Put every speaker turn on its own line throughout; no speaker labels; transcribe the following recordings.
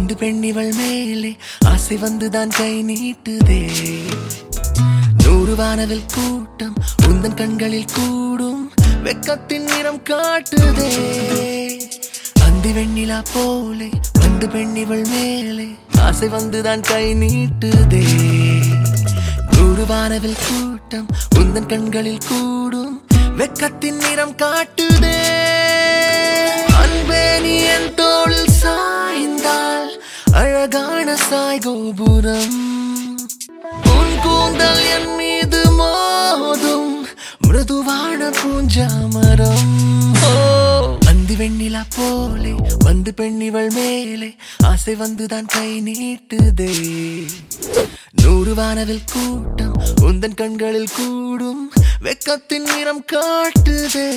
வந்து பெண்ணிவள் மேலே ஆசை வந்துதான் கை நீட்டுதே நூறு வானவில் கூட்டம் உந்தன் கண்களில் கூடும் வெக்கத்தின் நிறம் காட்டுதே அந்தி வெண்ணிலா போலே வந்து பெண்ணிவள் மேலே ஆசை வந்துதான் கை நீட்டுதே நூறு வானவில் கூட்டம் உந்தன் கண்களில் கூடும் வெக்கத்தின் நிறம் காட்டுதே அன்பே நீ என் தோளில் சாய்ந்தால் அழகான சாய் கோபுரம் உன் கூந்தல் என் மீது மோதும் மிருதுவான பூஞ்சாமரம் ஓ அந்தி வெண்ணிலா போலே வந்து பெண்ணிவள் மேலே ஆசை வந்துதான் கை நீட்டுதே நூறு வானவில் கூட்டம் உந்தன் கண்களில் கூடும் வெக்கத்தின் நிறம் காட்டுதே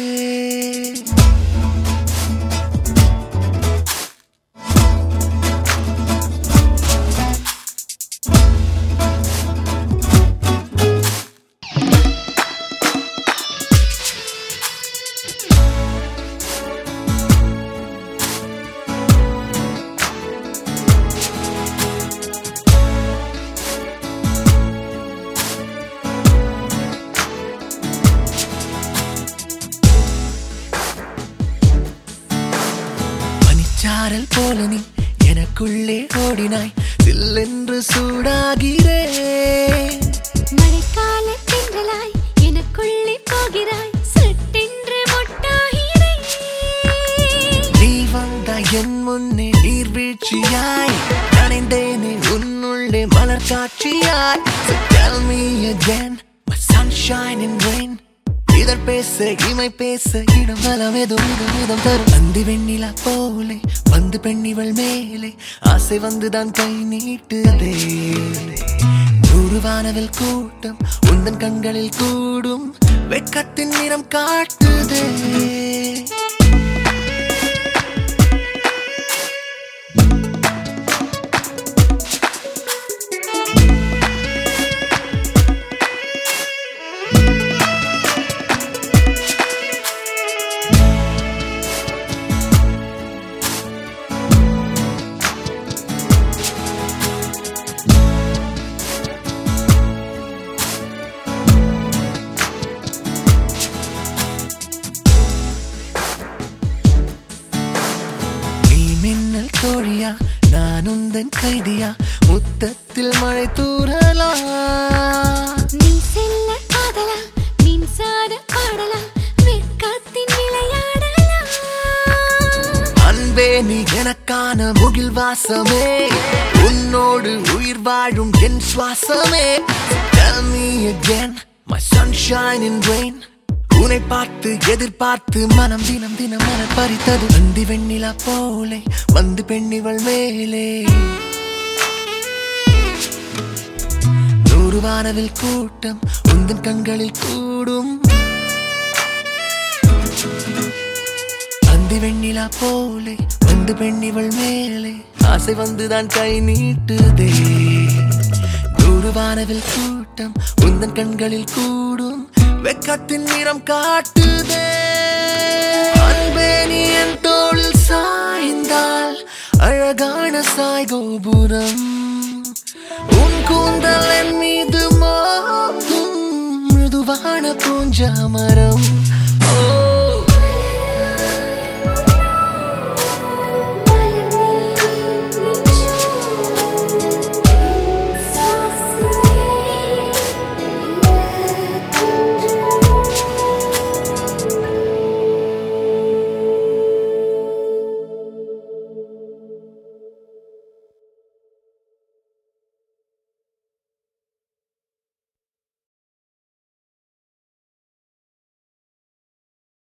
பனிச்சாரல் போல நீ எனக்குள்ளே ஓடினாய் சில்லென்று சூடாகிறே
மழைக்கால தென்றலாய் எனக்குள்ளே போகிறாய் சட்டென்று மொட்டாகிறேன்
நீ வந்த என் முன்னே நீர்வீழ்ச்சியாய் நனைந்தேனே உன்னுள்ளே மலர் காட்சியாய் So tell me again my sunshine and rain இதழ் பேச இமை பேச இடம் வலம் ஏதோ இதம் இதம் தரும் அந்தி வெண்ணிலா போலே வந்து பெண்ணிவள் மேலே ஆசை வந்துதான் கை நீட்டுதே நூறு வானவில் கூட்டம் உந்தன் கண்களில் கூடும் வெக்கத்தின் நிறம் காட்டுதே நீ மின்னல் தோழியா நான் உந்தன் கைதியா முத்தத்தில் மழை தூறலா
நீ செல்ல காதலா மின்சார பாடலா வெட்கத்தின் விளையாடலா
அன்பே நீ எனக்கான முகில் வாசமே உன்னோடு உயிர் வாழும் என் சுவாசமே Tell me again my sunshine and rain உன்னை பார்த்து எதிர்பார்த்து மனம் தினம் தினம் மன பறித்தது அந்தி வெண்ணிலா போலே வந்து பெண்ணிவள் மேலே நூறு வானவில் கூட்டம் உந்தன் கண்களில் கூடும் அந்தி வெண்ணிலா போலே வந்து பெண்ணிவள் மேலே ஆசை வந்துதான் கை நீட்டுதே நூறு வானவில் கூட்டம் உந்தன் கண்களில் கூடும் வெக்கத்தின் நிறம் காட்டுதே அன்பே நீ என் தோளில் சாய்ந்தால் அழகான சாய் கோபுரம் உன் கூந்தல் என் மீது மோதும் மிருதுவான பூஞ்சாமரம்